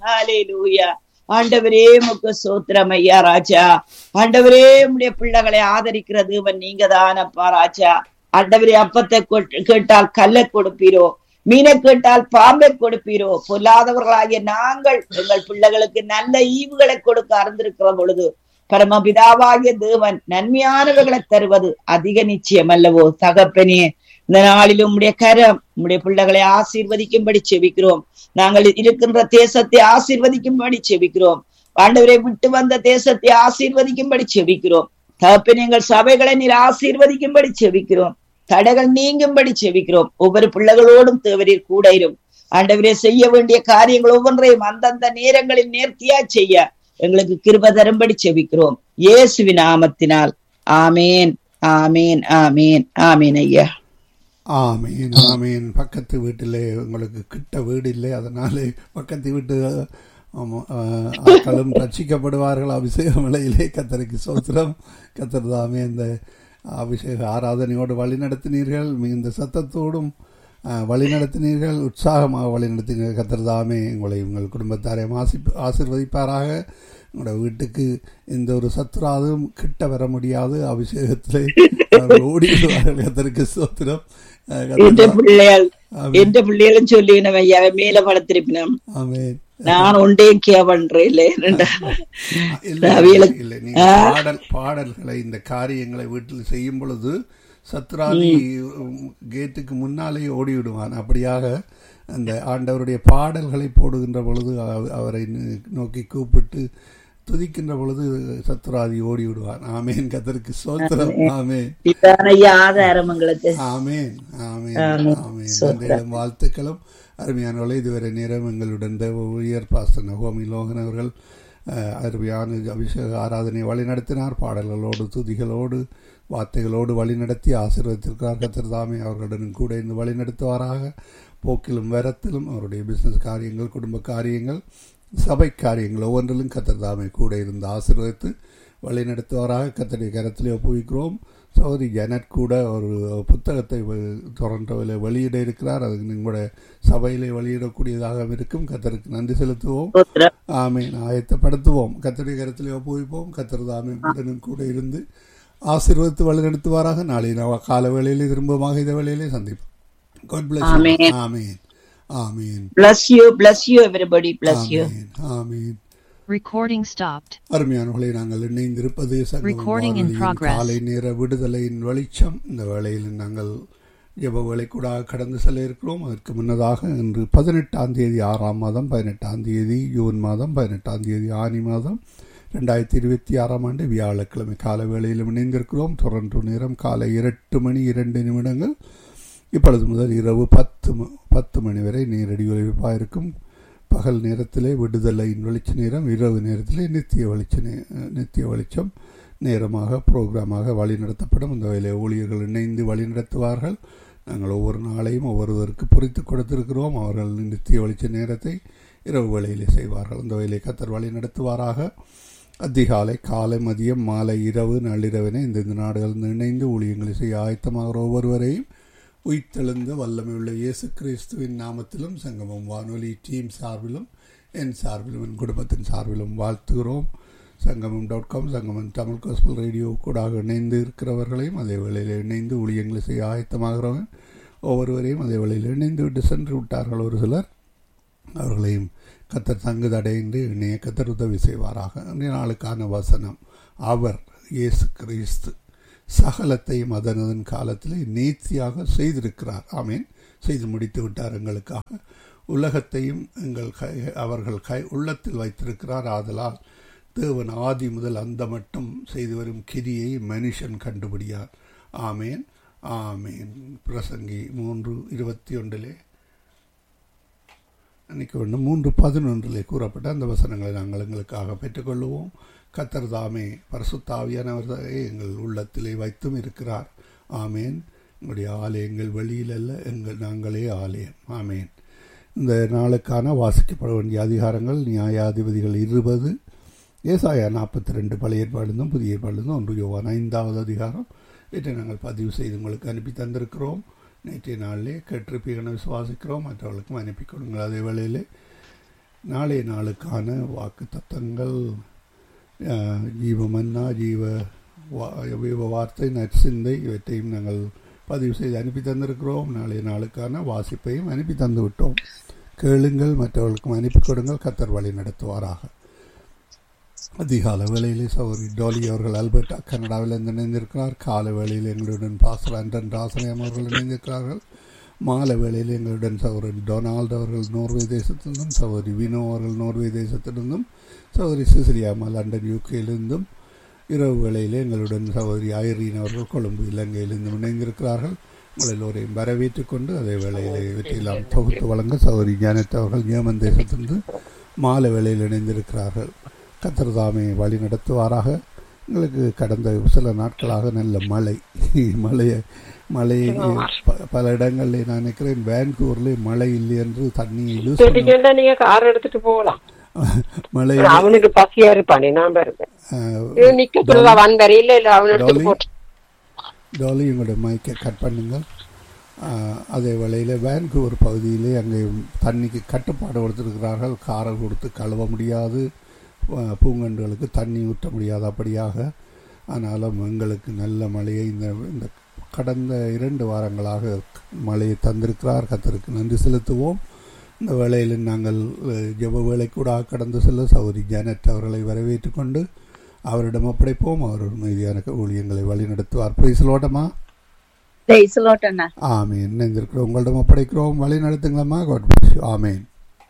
ஹalleluya ஆண்டவரே முக்கு சோத்திரம் ஐயா ராஜா ஆண்டவரே உடைய பிள்ளைகளை ஆதரிக்கிற தேவன் நீங்க தானப்பா ராஜா ஆண்டவரே அப்பத்தை கொட்- கேட்டால் கல்லை கொடுப்பீரோ மீனை கேட்டால் பாம்பை கொடுப்பீரோ பொல்லாதவர்களாகிய நாங்கள் எங்கள் பிள்ளைகளுக்கு நல்ல ஈவுகளை கொடுக்க அறிந்திருக்கிற பொழுது பரமபிதாவாகிய தேவன் நன்மையானவர்களை தருவது அதிக நிச்சயம் அல்லவோ தகப்பனே இந்த நாளிலும் உம்முடைய கரம் உம்முடைய பிள்ளைகளை ஆசீர்வதிக்கும்படி செபிக்கிறோம் நாங்கள் இருக்கின்ற தேசத்தை ஆசீர்வதிக்கும்படி செபிக்கிறோம் ஆண்டவரை விட்டு வந்த தேசத்தை ஆசீர்வதிக்கும்படி செபிக்கிறோம் தகப்பன் எங்கள் சபைகளை நீர் ஆசீர்வதிக்கும்படி செபிக்கிறோம் தடைகள் நீங்கும்படி செபிக்கிறோம் ஒவ்வொரு பிள்ளைகளோடும் தேவரீர் கூட இரும் ஆண்டவரே செய்ய வேண்டிய காரியங்கள் ஒவ்வொன்றையும் அந்தந்த நேரங்களில் நேர்த்தியா செய்ய எங்களுக்கு கிருப தரும்படி செபிக்கிறோம் இயேசுவின் நாமத்தினால் ஆமேன் ஆமேன் ஆமேன் ஆமேன் ஐயா ஆமீன் ஆமீன் பக்கத்து வீட்டிலே உங்களுக்கு கிட்ட வீடு இல்லை அதனாலே பக்கத்து வீட்டு ஆமா, ஆஹ், ஆட்களும் ரட்சிக்கப்படுவார்கள் அபிஷேக மலையிலே கத்தருக்கு சோத்திரம் கத்தர் தாமே இந்த அபிஷேக ஆராதனையோடு வழிநடத்தினீர்கள் மிகுந்த சத்தத்தோடும் ஆஹ், வழிநடத்தினீர்கள் உற்சாகமாக வழிநடத்தினீர்கள் கத்தர் தாமே உங்களை உங்கள் குடும்பத்தாரையும் ஆசி ஆசிர்வதிப்பாராக உங்களோட வீட்டுக்கு எந்த ஒரு சத்துராதும் கிட்ட வர முடியாது அபிஷேகத்திலே அவர்கள் ஓடிடுவார்கள் கத்தருக்கு சோத்திரம் ஆஹ், எந்த கர்த்தர் பிள்ளைகள் ஆமென். எந்த பிள்ளைகளும் சொல்லினோம் ஐயா மேல படத்திருப்பினோம் ஆமென் நான் ஒன்றையும் கே பண்றேன் இல்லை ரெண்டா இல்லை அவியலுக்கு- இல்லை நீங்க பாடல் பாடல்களை இந்த காரியங்களை வீட்டில் செய்யும் பொழுது சத்ராதி கேட்டுக்கு முன்னாலே ஓடி விடுவான் அப்படியாக அந்த ஆண்டவருடைய பாடல்களை போடுகின்ற பொழுது அவ- அவரை நி- நோக்கி கூப்பிட்டு துதிக்கின்ற பொழுது சத்ராதி ஓடி விடுவான் ஆமேன் கத்தருக்கு சோத்திரம் ஆமேன் இதான ஐயா ஆதாரம் எங்களுக்கு ஆமேன் ஆமேன் ஆமென். ஆமேன் சோத்திரம். நன்றிகளும் வாழ்த்துக்களும் அருமையானவர்களே இதுவரை நேரம் எங்களுடன் தேவ ஊழியர் பாஸ்டர் நகோமி லோகன் அவர்கள் அஹ், அருமையான அபிஷேக ஆராதனை வழிநடத்தினார் பாடல்களோடு துதிகளோடு வார்த்தைகளோடு வழிநடத்தி ஆசீர்வதித்திருக்கிறார் கத்தர் தாமே அவர்களுடன் கூட இருந்து வழிநடத்துவாராக போக்கிலும் வரத்திலும் அவருடைய பிசினஸ் காரியங்கள் குடும்ப காரியங்கள் சபை காரியங்கள் ஒவ்வொன்றிலும் கத்தர் தாமே கூட இருந்து ஆசீர்வதித்து வழிநடத்துவாராக கத்தருடைய கரத்திலே ஒப்புவிக்கிறோம் சௌரி ஜனட் கூட ஒரு புத்தகத்தை வெ- டொரண்டோவில் வெளியிட இருக்கிறார் அது உங்களுடைய சபையிலே வெளியிடக்கூடியதாக இருக்கும் கத்தருக்கு நன்றி செலுத்துவோம் ஸ்தோத்திரம். ஆமீன் ஆயத்தப்படுத்துவோம் கத்தருடைய கரத்திலே ஒப்புவிப்போம் கத்தர் தாமே உடனும் கூட இருந்து ஆசீர்வதித்து வழிநடத்துவாராக நாளை நவ- கால வேளையிலே திரும்பமாக இந்த வேளையிலே சந்திப்போம் God bless you. ஆமென். ஆமீன் ஆமீன் bless you bless you everybody bless you ஆமீன் ஆமீன் Recording stopped. அருமையானவர்களை நாங்கள் இணைந்திருப்பது சங்கமம் Recording in வானொலியின் progress. காலை நேர விடுதலையின் வெளிச்சம் இந்த வேளையில் நாங்கள் ஜெப வேலை கூட கடந்து செல்ல இருக்கிறோம் அதற்கு முன்னதாக இன்று பதினெட்டாம் தேதி ஆறாம் மாதம் பதினெட்டாம் தேதி ஜூன் மாதம் பதினெட்டாம் தேதி ஆனி மாதம் ரெண்டாயிரத்தி இருபத்தி ஆறாம் ஆண்டு வியாழக்கிழமை கால வேளையிலும் இணைந்திருக்கிறோம் தொடர்ந்து நேரம் காலை இரண்டு மணி இரண்டு நிமிடங்கள் இப்பொழுது முதல் இரவு பத்து ம- பத்து மணி வரை நேரடி ஒலிபரப்பாக இருக்கும் பகல் நேரத்திலே விடுதலையின் வெளிச்ச நேரம் இரவு நேரத்திலே நித்திய வெளிச்ச நே- நித்திய வெளிச்சம் நேரமாக புரோகிராமாக வழிநடத்தப்படும் இந்த வேலை ஊழியர்கள் இணைந்து வழிநடத்துவார்கள் நாங்கள் ஒவ்வொரு நாளையும் ஒவ்வொருவருக்கு பொறித்து கொடுத்திருக்கிறோம் அவர்கள் நித்திய வெளிச்ச நேரத்தை இரவு வேளையிலே செய்வார்கள் இந்த வேலையை கத்தர் வழி நடத்துவாராக அதிகாலை காலை மதியம் மாலை இரவு நள்ளிரவினை இந்தந்த நாடுகள் இணைந்து ஊழியங்களை செய்ய ஆயத்தமாகிற ஒவ்வொருவரையும் உயிர்த்தெழுந்த வல்லமையுள்ள இயேசு கிறிஸ்துவின் நாமத்திலும் சங்கமம் வானொலி டீம் சார்பிலும் என் சார்பிலும் என் குடும்பத்தின் சார்பிலும் வாழ்த்துகிறோம் சங்கமம் டாட் காம் சங்கமம் தமிழ் கோஸ்பல் ரேடியோ கூட இணைந்து இருக்கிறவர்களையும் அதே வேளையில் இணைந்து ஊழியங்களை செய்ய ஆயத்தமாகிறவங்க ஒவ்வொருவரையும் அதே வேளையில் இணைந்து விட்டு சென்று விட்டார்கள் ஒரு சிலர் அவர்களையும் கத்தர் தங்குதடைந்து இணைய கத்தர் உதவி செய்வாராக இன்றைய நாளுக்கான வசனம் அவர் இயேசு கிறிஸ்து சகலத்தையும் அதனதன் காலத்திலே நேர்த்தியாக செய்திருக்கிறார் ஆமீன் செய்து முடித்து விட்டார் எங்களுக்காக உலகத்தையும் எங்கள் கை அவர்கள் கை உள்ளத்தில் வைத்திருக்கிறார் ஆதலால் தேவன் ஆதி முதல் அந்த மட்டும் செய்து வரும் கிரியை மனுஷன் கண்டுபிடியார் ஆமேன் ஆமேன் பிரசங்கி மூன்று இருபத்தி ஒன்றிலே அன்னைக்கு ஒன்று மூன்று பதினொன்றிலே கூறப்பட்ட அந்த வசனங்களை நாங்கள் எங்களுக்காக பெற்றுக்கொள்ளுவோம் கத்தர் தாமே பரசுத்தாவியானவர்களே எங்கள் உள்ளத்திலே வைத்தும் இருக்கிறார் ஆமேன் எங்களுடைய ஆலயங்கள் வெளியில் அல்ல எங்கள் நாங்களே ஆலயம் ஆமேன் இந்த நாளுக்கான வாசிக்கப்பட வேண்டிய அதிகாரங்கள் நியாயாதிபதிகள் இருபது ஏசாயா நாற்பத்தி ரெண்டு பழைய ஏற்பாடுந்தும் புதிய ஏற்பாடுந்தும் ஒன்று யோவான் ஐந்தாவது அதிகாரம் இதை நாங்கள் பதிவு செய்து உங்களுக்கு அனுப்பி தந்திருக்கிறோம் நேற்றைய நாளிலே கேட்டிருப்பீங்கன்னு விசுவாசிக்கிறோம் மற்றவர்களுக்கும் அனுப்பி கொடுங்கள் அதே வேளையிலே நாளைய நாளுக்கான வாக்கு தத்தங்கள் ஜீவமன்னா ஜீவ வா- ஜீவ வார்த்தை நற்சிந்தை இவற்றையும் நாங்கள் பதிவு செய்து அனுப்பி தந்திருக்கிறோம் நாளைய நாளுக்கான வாசிப்பையும் அனுப்பி தந்து விட்டோம் கேளுங்கள் மற்றவர்களுக்கும் அனுப்பி கொடுங்கள் கத்தர் வழி நடத்துவாராக அதிகால வேளையிலே சௌரி டோலி அவர்கள் அல்பர்டா கனடாவிலிருந்து இணைந்திருக்கிறார் கால வேளையில் எங்களுடன் பாஸ்டர் அண்டன் ராசனியம் அவர்கள் இணைந்திருக்கிறார்கள் மாலை வேளையில் எங்களுடன் சௌரன் டொனால்டு அவர்கள் நோர்வே தேசத்திலிருந்தும் சௌரி வினோ அவர்கள் நோர்வே தேசத்திலிருந்தும் சௌரி சிசிரியாமா லண்டன் யூகேலிருந்தும் இரவு வேளையிலே எங்களுடன் சகோதரி ஐரீன் அவர்கள் கொழும்பு இலங்கையிலிருந்து இணைந்திருக்கிறார்கள் உங்கள் எல்லோரையும் வரவேற்றுக் கொண்டு அதே வேளையிலே இவற்றையெல்லாம் தொகுத்து வழங்க சகோதரி ஜானத் அவர்கள் நியமன் தேசத்திலிருந்து மாலை வேளையில் இணைந்திருக்கிறார்கள் கத்திரதாமே வழி நடத்துவாராக எங்களுக்கு கடந்த சில நாட்களாக நல்ல மழை மழையை மழை ப- பல இடங்களில் நான் நினைக்கிறேன் வேன்கூர்ல மழை இல்லை என்று தண்ணியை யூஸ் பண்ண கேட்டீங்கன்னா நீங்க கார் எடுத்துட்டு போகலாம் மழை அவனுக்கு பசியா இருப்பானே நான் பாருங்க இது நிக்க சொல்ல வந்தாரு இல்ல இல்ல அவன் எடுத்துட்டு டாலி? போட்டு டாலி உங்களுடைய மைக்கை கட் பண்ணுங்கள் ஆஹ், அதே வேளையில் வேன்கூவர் பகுதியிலே அங்கே தண்ணிக்கு கட்டுப்பாடு கொடுத்திருக்கிறார்கள் காரை கொடுத்து கழுவ முடியாது ஆஹ், பூங்கன்றுகளுக்கு தண்ணி ஊற்ற முடியாது அப்படியாக ஆனாலும் எங்களுக்கு நல்ல மழையை இந்த இந்த கடந்த இரண்டு வாரங்களாக மழையை தந்திருக்கிறார் கத்தருக்கு நன்றி செலுத்துவோம் இந்த வேளையில் நாங்கள் அஹ், ஜெப வேலை கூட கடந்து செல்ல சௌரி ஜானட் அவர்களை வரவேற்றுக் கொண்டு அவரிடம் ஒப்படைப்போம் அவர் ஒரு மீதியான ஊழியங்களை வழி நடத்துவார் பிரைசலோட்டமா ஜெய்சலோட்டண்ணா ஆமீன் இணைந்திருக்கிறோம் உங்களிடம் ஒப்படைக்கிறோம் வழி நடத்துங்களம்மா காட் ஆமீன்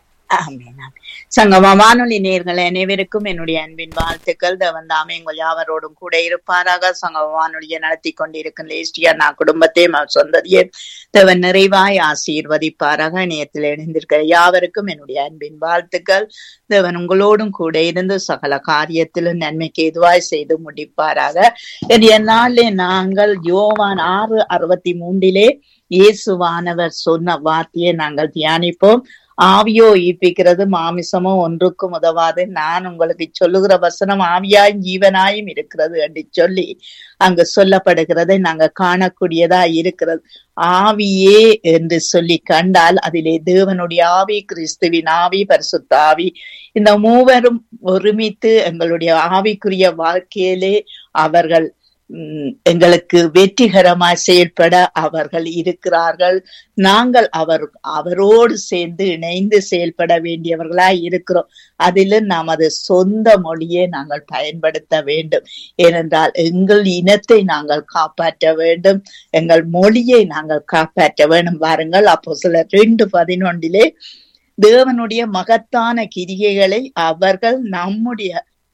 ஆமென், ஆமென். சங்கம வானொலி நேர்கள் அனைவருக்கும் என்னுடைய அன்பின் வாழ்த்துக்கள் தேவன் தாமே உங்கள் யாவரோடும் கூட இருப்பாராக சங்கம வானொலியை நடத்தி கொண்டிருக்கும் லேஸ்டியா நான் குடும்பத்தையும் அவர் சொந்ததையும் தேவன் நிறைவாய் ஆசீர்வதிப்பாராக இணையத்தில் இணைந்திருக்கிற யாவருக்கும் என்னுடைய அன்பின் வாழ்த்துக்கள் தேவன் உங்களோடும் கூட இருந்து சகல காரியத்திலும் நன்மைக்கு எதுவாய் செய்து முடிப்பாராக இன்றைய நாளிலே நாங்கள் யோவான் ஆறு அறுபத்தி மூன்றிலே இயேசுவானவர் சொன்ன வார்த்தையை நாங்கள் தியானிப்போம் ஆவியோ ஈப்பிக்கிறது மாமிசமோ ஒன்றுக்கும் உதவாது நான் உங்களுக்கு சொல்லுகிற வசனம் ஆவியாயும் ஜீவனாயும் இருக்கிறது என்று சொல்லி அங்கு சொல்லப்படுகிறதை நாங்க காணக்கூடியதா இருக்கிறது ஆவியே என்று சொல்லி கண்டால் அதிலே தேவனுடைய ஆவி கிறிஸ்துவின் ஆவி பரிசுத்த ஆவி இந்த மூவரும் ஒருமித்து எங்களுடைய ஆவிக்குரிய வாழ்க்கையிலே அவர்கள் உம், எங்களுக்கு வெற்றிகரமாய் செயல்பட அவர்கள் இருக்கிறார்கள் நாங்கள் அவர் அவரோடு சேர்ந்து இணைந்து செயல்பட வேண்டியவர்களாய் இருக்கிறோம் அதிலும் நமது சொந்த மொழியை நாங்கள் பயன்படுத்த வேண்டும் ஏனென்றால் எங்கள் இனத்தை நாங்கள் காப்பாற்ற வேண்டும் எங்கள் மொழியை நாங்கள் காப்பாற்ற வேண்டும் வாருங்கள் அப்போ சில ரெண்டு பதினொன்றிலே தேவனுடைய மகத்தான கிரிகைகளை அவர்கள் நம்முடைய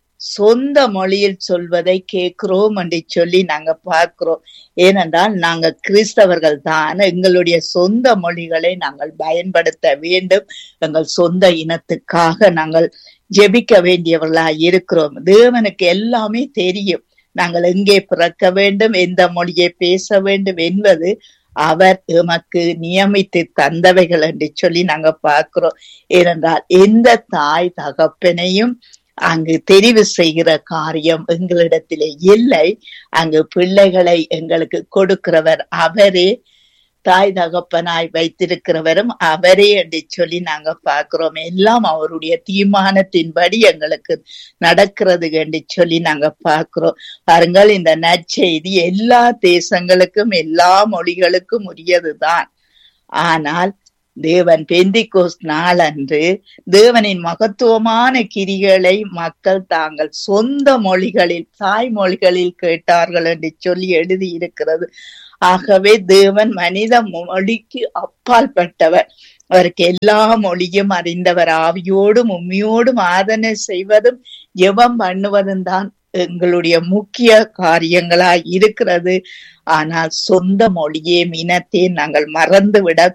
சொந்த மொழியில் சொல்வதை கேட்கிறோம் என்று சொல்லி நாங்க பார்க்கிறோம் ஏனென்றால் நாங்க கிறிஸ்தவர்கள் தான் எங்களுடைய சொந்த மொழிகளை நாங்கள் பயன்படுத்த வேண்டும் எங்கள் சொந்த இனத்துக்காக நாங்கள் ஜெபிக்க வேண்டியவர்களா இருக்கிறோம் தேவனுக்கு எல்லாமே தெரியும் நாங்கள் எங்கே பிறக்க வேண்டும் எந்த மொழியை பேச வேண்டும் என்பது அவர் எமக்கு நியமித்து தந்தவைகள் என்று சொல்லி நாங்க பார்க்கிறோம் ஏனென்றால் எந்த தாய் தகப்பனையும் அங்கு தெரிவு செய்கிற காரியம் எங்களிடத்திலே இல்லை அங்கு பிள்ளைகளை எங்களுக்கு கொடுக்கிறவர் அவரே தாய் தகப்பனாய் வைத்திருக்கிறவரும் அவரே என்று சொல்லி நாங்க பார்க்கிறோம் எல்லாம் அவருடைய தீர்மானத்தின்படி எங்களுக்கு நடக்கிறது என்று சொல்லி நாங்க பார்க்கிறோம் பாருங்கள் இந்த நற்செய்தி எல்லா தேசங்களுக்கும் எல்லா மொழிகளுக்கும் உரியதுதான் ஆனால் தேவன் பெந்திகோஸ் நாளன்று தேவனின் மகத்துவமான கிரிகளை மக்கள் தாங்கள் சொந்த மொழிகளில் தாய்மொழிகளில் கேட்டார்கள் என்று சொல்லி எழுதி இருக்கிறது ஆகவே தேவன் மனித மொழிக்கு அப்பாற்பட்டவர் அவருக்கு எல்லா மொழியும் அறிந்தவர் ஆவியோடும் உண்மையோடும் ஆதனை செய்வதும் ஜெபம் பண்ணுவதும் தான் எங்களுடைய முக்கிய காரியங்களாய் இருக்கிறது ஆனால் சொந்த மொழியே இனத்தை நாங்கள் மறந்து விட